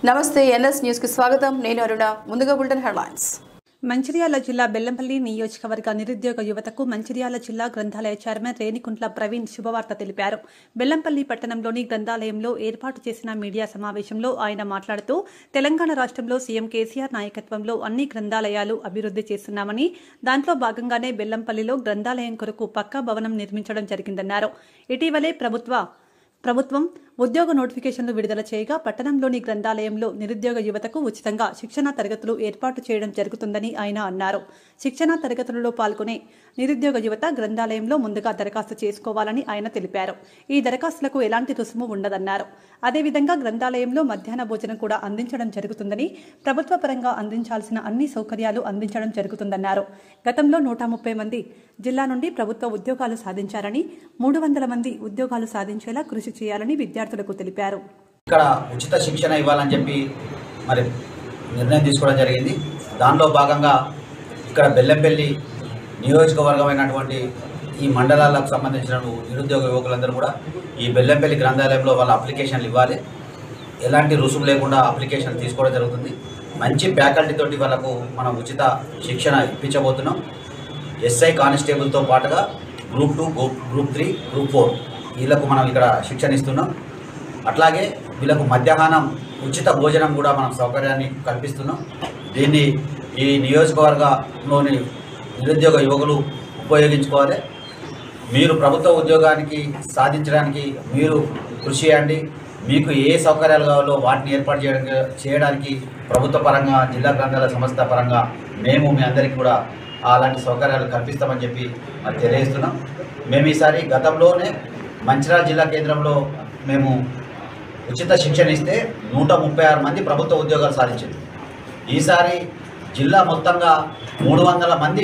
నమస్తే NS news కి స్వాగతం నేను అరుణ ముందుగా బులెటిన్ హెడ్లైన్స్ మంచిర్యాల జిల్లా బెల్లంపల్లి నియోజకవర్గ నిరుద్యోగ యువతకు మంచిర్యాల జిల్లా గ్రంథాలయ చైర్మన్ రేణికుంట్ల ప్రవీణ్ శుభవార్త తెలిపారు బెల్లంపల్లి పట్టణంలోని గ్రంథాలయంలో ఏర్పాటు చేసిన మీడియా సమావేశంలో ఆయన మాట్లాడుతూ తెలంగాణ రాష్ట్రంలో సీఎం కేసీఆర్ నాయకత్వంలో అన్ని గ్రంథాలయాలు అభివృద్ది చేస్తున్నామని దాంట్లో భాగంగానే బెల్లంపల్లిలో గ్రంథాలయం కొరకు పక్కా భవనం నిర్మించడం జరిగిందన్నారు ఇటీవలే ప్రభుత్వ ప్రభుత్వం ఉద్యోగ నోటిఫికేషన్లు విడుదల చేయగా పట్టణంలోని గ్రంథాలయంలో నిరుద్యోగ యువతకు ఉచితంగా శిక్షణా తరగతులు ఏర్పాటు చేయడం జరుగుతుందని ఆయన అన్నారు శిక్షణా తరగతులలో పాల్గొనే నిరుద్యోగ యువత గ్రంథాలయంలో ముందుగా దరఖాస్తు చేసుకోవాలని ఆయన తెలిపారు ఈ దరఖాస్తులకు ఎలాంటి రుసుము ఉండదన్నారు అదేవిధంగా గ్రంథాలయంలో మధ్యాహ్న భోజనం కూడా అందించడం జరుగుతుందని ప్రభుత్వ పరంగా అందించాల్సిన అన్ని సౌకర్యాలు అందించడం జరుగుతుందన్నారు గతంలో నూట ముప్పై మంది జిల్లా నుండి ప్రభుత్వ ఉద్యోగాలు సాధించారని మూడు వందల మంది ఉద్యోగాలు సాధించేలా కృషి చేయాలని విద్యార్థులకు తెలిపారు ఇక్కడ ఉచిత శిక్షణ ఇవ్వాలని చెప్పి మరి నిర్ణయం తీసుకోవడం జరిగింది దానిలో భాగంగా ఇక్కడ బెల్లంపల్లి నియోజకవర్గమైనటువంటి ఈ మండలాలకు సంబంధించిన నిరుద్యోగ యువకులందరూ కూడా ఈ బెల్లంపల్లి గ్రంథాలయంలో వాళ్ళ అప్లికేషన్లు ఇవ్వాలి ఎలాంటి రుసుము లేకుండా అప్లికేషన్ తీసుకోవడం జరుగుతుంది మంచి ఫ్యాకల్టీ తోటి వాళ్ళకు మనం ఉచిత శిక్షణ ఇప్పించబోతున్నాం ఎస్ఐ కానిస్టేబుల్తో పాటుగా group two group group three group four వీళ్ళకు మనం ఇక్కడ శిక్షణ ఇస్తున్నాం అట్లాగే వీళ్ళకు మధ్యాహ్నం ఉచిత భోజనం కూడా మనం సౌకర్యాన్ని కల్పిస్తున్నాం దీన్ని ఈ నియోజకవర్గంలోని నిరుద్యోగ యువకులు ఉపయోగించుకోవాలి మీరు ప్రభుత్వ ఉద్యోగానికి సాధించడానికి మీరు కృషి చేయండి మీకు ఏ సౌకర్యాలు కావాలో వాటిని ఏర్పాటు చేయడానికి చేయడానికి ప్రభుత్వ పరంగా జిల్లా గ్రంథాల సంస్థ పరంగా మేము మీ అందరికీ కూడా అలాంటి సౌకర్యాలు కల్పిస్తామని చెప్పి మరి తెలియజేస్తున్నాం మేము ఈసారి గతంలోనే మంచిర్యాల జిల్లా కేంద్రంలో మేము ఉచిత శిక్షణ ఇస్తే నూట ముప్పై ఆరు మంది ప్రభుత్వ ఉద్యోగాలు సాధించింది ఈసారి జిల్లా మొత్తంగా మూడు వందల మంది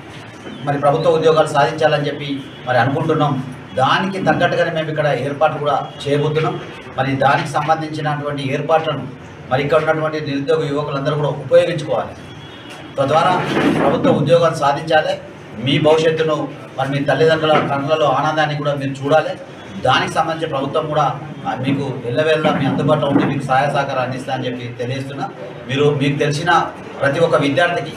మరి ప్రభుత్వ ఉద్యోగాలు సాధించాలని చెప్పి మరి అనుకుంటున్నాం దానికి తగ్గట్టుగానే మేము ఇక్కడ ఏర్పాటు కూడా చేయబోతున్నాం మరి దానికి సంబంధించినటువంటి ఏర్పాట్లను మరి ఇక్కడ ఉన్నటువంటి నిరుద్యోగ యువకులందరూ కూడా ఉపయోగించుకోవాలి తద్వారా ప్రభుత్వ ఉద్యోగాలు సాధించాలి మీ భవిష్యత్తును మరి మీ తల్లిదండ్రుల కళ్ళలో ఆనందాన్ని కూడా మీరు చూడాలి దానికి సంబంధించి ప్రభుత్వం కూడా ఆ, మీకు ఎల్లవేళ్ళ మీ అందుబాటులో ఉండి మీకు సహాయ సహకారం అందిస్తా అని చెప్పి తెలియజేస్తున్నా మీరు మీకు తెలిసిన ప్రతి ఒక్క విద్యార్థికి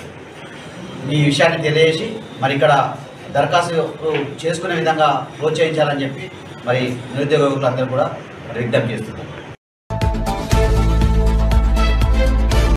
ఈ విషయాన్ని తెలియజేసి మరి ఇక్కడ దరఖాస్తు చేసుకునే విధంగా ప్రోత్సహించాలని చెప్పి మరి నిరుద్యోగ యువకులందరూ కూడా మరి విజ్ఞప్తి చేస్తున్నారు